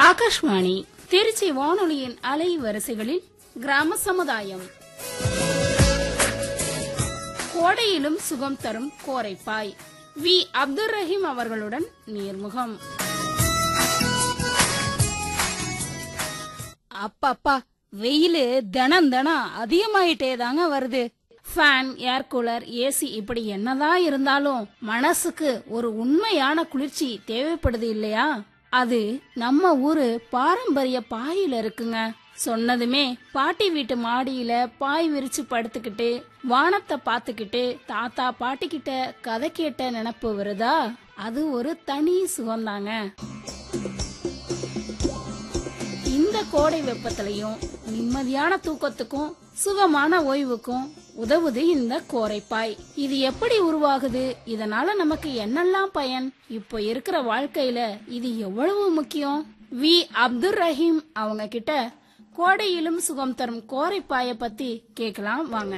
ஆகாஷ்வாணி திருச்சி வானொலியின் அலை வரிசைகளில் கிராம சமுதாயம் கோடையிலும் சுகம் தரும் கோரைப்பாய் வி அப்துல் ரஹீம் அவர்களுடன் நேர்முகம் அப்பப்பா வெயிலு தினம் தினம் அதிகமாயிட்டே தாங்க வருது ஃபேன் ஏர் கூலர் ஏசி இப்படி என்னதான் இருந்தாலும் மனசுக்கு ஒரு உண்மையான குளிர்ச்சி தேவைப்படுது இல்லையா அது நம்ம ஊரு பாரம்பரிய பாயில இருக்குங்க சொன்னதுமே பாட்டி வீட்டு மாடியில பாய் விரிச்சு படுத்துக்கிட்டு வானத்தை பார்த்துக்கிட்டு தாத்தா பாட்டி கிட்ட கதை கேட்ட நினப்பு வருதா அது ஒரு தனி சுகம்தாங்க இந்த கோடை வெப்பத்திலையும் நிம்மதியான தூக்கத்துக்கும் சுகமான ஓய்வுக்கும் உதவுது இந்த கோரைப்பாய் இது எப்படி உருவாகுது இதனால நமக்கு என்னெல்லாம் பயன் இப்போ இருக்கிற வாழ்க்கையில இது எவ்வளவு முக்கியம் வி அப்துல் ரஹீம் அவங்க கிட்ட கோடையிலும் சுகம் தரும் கோரைப்பாய பத்தி கேட்கலாம் வாங்க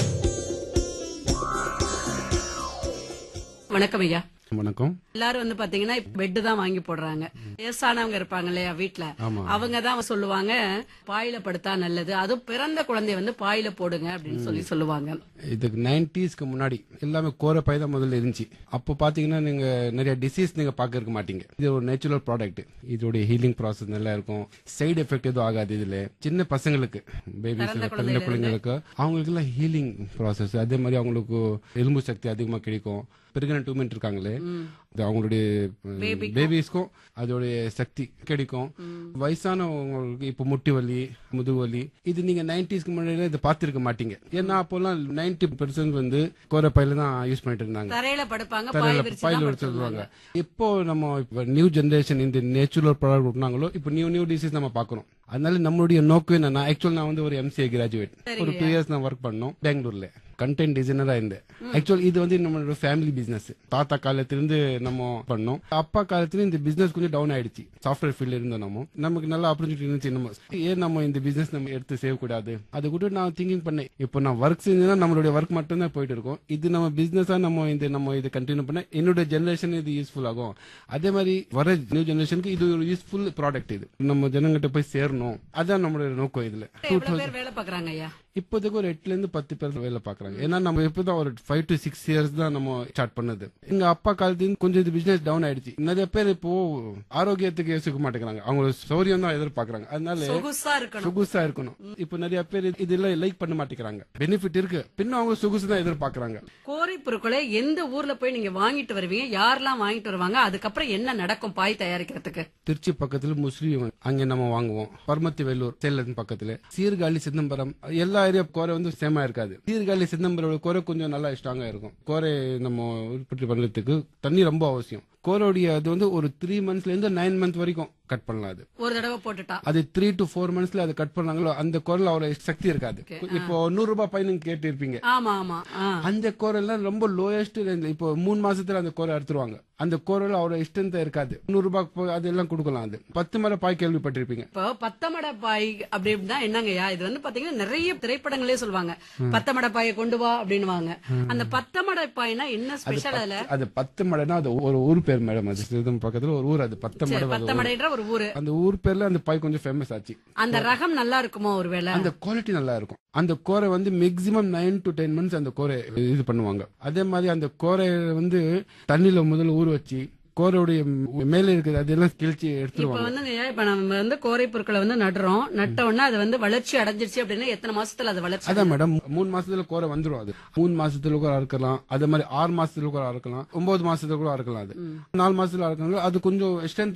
வணக்கம் ஐயா வணக்கம் எல்லாரும் வந்து பாத்தீங்கன்னா பெட் தான் வாங்கி போடுறாங்க வயசானவங்க இருப்பாங்க இல்லையா வீட்டுல அவங்க தான் சொல்லுவாங்க பாயில படுத்தா நல்லது அதுவும் பிறந்த குழந்தைய வந்து பாயில போடுங்க அப்படின்னு சொல்லி சொல்லுவாங்க இதுக்கு நைன்டிஸ்க்கு முன்னாடி எல்லாமே கோரப்பாய் தான் முதல்ல இருந்துச்சு அப்போ பாத்தீங்கன்னா நீங்க நிறைய டிசீஸ் நீங்க பார்க்க இருக்க மாட்டீங்க இது ஒரு நேச்சுரல் ப்ராடக்ட் இதோட ஹீலிங் ப்ராசஸ் நல்லா இருக்கும் சைடு எஃபெக்ட் எதுவும் ஆகாது இதுல சின்ன பசங்களுக்கு பேபிஸ் பிறந்த குழந்தைங்களுக்கு அவங்களுக்கு எல்லாம் ஹீலிங் ப்ராசஸ் அதே மாதிரி அவங்களுக்கு எலும்பு சக்தி அதிகமா கிடைக்கும் பிரெக்னன்ட் உமன் இருக்காங்களே அது அவங்களுடைய பேபிஸ்க்கும் அதோடைய சக்தி கிடைக்கும் வயசானவங்களுக்கு இப்ப முட்டி வலி முதுகு வலி இது நீங்க நைன்டிஸ்க்கு முன்னாடி இதை பார்த்திருக்க மாட்டீங்க ஏன்னா அப்போல்லாம் நைன்டி பெர்சன்ட் வந்து கோரப்பையில தான் யூஸ் பண்ணிட்டு இருந்தாங்க தரையில படுப்பாங்க பாய் தரையில விரிச்சு பாயில தான் வச்சு படுத்துவாங்க. சொல்லுவாங்க இப்போ நம்ம நியூ ஜெனரேஷன் இந்த நேச்சுரல் ப்ராடக்ட் விட்டாங்களோ இப்போ நியூ நியூ டிசீஸ் நம்ம பார்க்கறோம் அதனால நம்மளுடைய நோக்கம் என்னன்னா ஆக்சுவல் நான் வந்து ஒரு எம்சிஏ கிராஜுவேட் ஒரு டூ இயர்ஸ் நான் ஒர்க் பண்ணோம் பெங்களூர்ல கண்டென்ட் டிசைனரா இருந்தேன் ஆக்சுவல் இது வந்து நம்மளோட ஃபேமிலி பிசினஸ் தாத்தா காலத்திலிருந்து நம்ம பண்ணோம் அப்பா காலத்துல இந்த பிசினஸ் கொஞ்சம் டவுன் ஆயிடுச்சு சாஃப்ட்வேர் ஃபீல்ட்ல இருந்தோம் நம்ம நமக்கு நல்ல ஆப்பர்ச்சுனிட்டி இருந்துச்சு நம்ம ஏன் நம்ம இந்த பிசினஸ் நம்ம எடுத்து செய்ய கூடாது அது கூட நான் திங்கிங் பண்ணேன் இப்போ நான் ஒர்க் செஞ்சா நம்மளுடைய ஒர்க் மட்டும் தான் போயிட்டு இருக்கோம் இது நம்ம பிசினஸா நம்ம இந்த நம்ம இது கண்டினியூ பண்ண என்னோட ஜெனரேஷன் இது யூஸ்ஃபுல் ஆகும் அதே மாதிரி வர நியூ ஜெனரேஷனுக்கு இது ஒரு யூஸ்ஃபுல் ப்ராடக்ட் இது நம்ம ஜனங்கிட்ட போய் சேரணும் அதான் நம்மளோட நோக்கம் இதுல எவ்வளவு பேர் வேலை பாக்குறாங்க ஐயா இப்போதைக்கு ஒரு எட்டுல இருந்து பத்து பேர் வேலை பாக்குறாங்க ஏன்னா நம்ம இப்பதான் ஒரு ஃபைவ் டு சிக்ஸ் இயர்ஸ் தான் நம்ம ஸ்டார்ட் பண்ணது எங்க அப்பா காலத்துல கொஞ்சம் இது பிசினஸ் டவுன் ஆயிடுச்சு நிறைய பேர் இப்போ ஆரோக்கியத்துக்கு யோசிக்க மாட்டேங்கிறாங்க அவங்க சௌரியம் தான் எதிர்பார்க்கறாங்க அதனால சொகுசா இருக்கணும் சொகுசா இருக்கணும் இப்போ நிறைய பேர் இதெல்லாம் லைக் பண்ண மாட்டேங்கிறாங்க பெனிஃபிட் இருக்கு பின்ன அவங்க சொகுசு தான் எதிர்பார்க்கறாங்க கோரை பொருட்களை எந்த ஊர்ல போய் நீங்க வாங்கிட்டு வருவீங்க யாரெல்லாம் வாங்கிட்டு வருவாங்க அதுக்கப்புறம் என்ன நடக்கும் பாய் தயாரிக்கிறதுக்கு திருச்சி பக்கத்துல முஸ்லீம் அங்க நம்ம வாங்குவோம் பர்மத்தி வெள்ளூர் சேலம் பக்கத்துல சீர்காழி சிதம்பரம் எல்லா ஏரியா கோரை வந்து சேமா இருக்காது சீர்காழி சிதம்பரம் கோரை கொஞ்சம் நல்லா ஸ்ட்ராங்கா இருக்கும் கோரை நம்ம உற்பத்தி பண்றதுக்கு தண்ணி ரொம்ப அவசியம் கோரோடைய அது வந்து ஒரு த்ரீ மந்த்ஸ்ல இருந்து நைன் மந்த் வரைக்கும் கட் பண்ணலாம் அது ஒரு தடவை போட்டுட்டா அது த்ரீ டு ஃபோர் மந்த்ஸ்ல அது கட் பண்ணாங்களோ அந்த குரல் அவ்வளவு சக்தி இருக்காது இப்போ நூறு ரூபாய் பையனுக்கு கேட்டு இருப்பீங்க ஆமா ஆமா ஆ. அந்த கோரெல்லாம் ரொம்ப லோயஸ்ட் ரேஞ்ச் இப்போ மூணு மாசத்துல அந்த கோரை அறுத்துருவாங்க அந்த கோரில் அவ்வளவு இஷ்டம் இருக்காது நூறு ரூபாய்க்கு போய் அதெல்லாம் கொடுக்கலாம் அது பத்து மலை பாய் கேள்விப்பட்டிருப்பீங்க இப்போ பத்தமட பாய் அப்படி அப்படின்னா என்னங்கய்யா இது வந்து பாத்தீங்கன்னா நிறைய திரைப்படங்களே சொல்லுவாங்க பத்தமட பாயை கொண்டு வா அப்படின்னுவாங்க அந்த பத்தமட பாய்னா என்ன ஸ்பெஷல் அதுல அது பத்து மடைனா அது ஒரு ஊர் பேர் மேடம் அது சிதம்பரம் பக்கத்துல ஒரு ஊர் அது பத்து மடை அது ஊர். பத்தமடைன்ற ஒரு ஊரு அந்த ஊர் பேர்ல அந்த பாய் கொஞ்சம் ஃபேமஸ் ஆச்சு அந்த ரகம் நல்லா இருக்குமோ ஒருவேளை அந்த குவாலிட்டி நல்லா இருக்கும் அந்த கோரை வந்து maximum nine to ten months அந்த கோரை இது பண்ணுவாங்க அதே மாதிரி அந்த கோரை வந்து தண்ணியில முதல்ல ஊற வச்சு கோரையுடைய மேல இருக்குது அதெல்லாம் கிழிச்சு இப்ப எடுத்துருவாங்க வந்து இப்ப நம்ம வந்து கோரை பொருட்களை வந்து நடுறோம் நட்ட உடனே அது வந்து வளர்ச்சி அடைஞ்சிருச்சு அப்படின்னா எத்தனை மாசத்துல அது வளர்ச்சி அதான் மேடம் மூணு மாசத்துல கோரை வந்துரும் அது மூணு மாசத்துல கூட அறுக்கலாம் அதே மாதிரி ஆறு மாசத்துல கூட அறுக்கலாம் ஒன்பது மாசத்துல கூட அறுக்கலாம் அது நாலு மாசத்துல அறுக்கலாம் அது கொஞ்சம் ஸ்ட்ரென்த்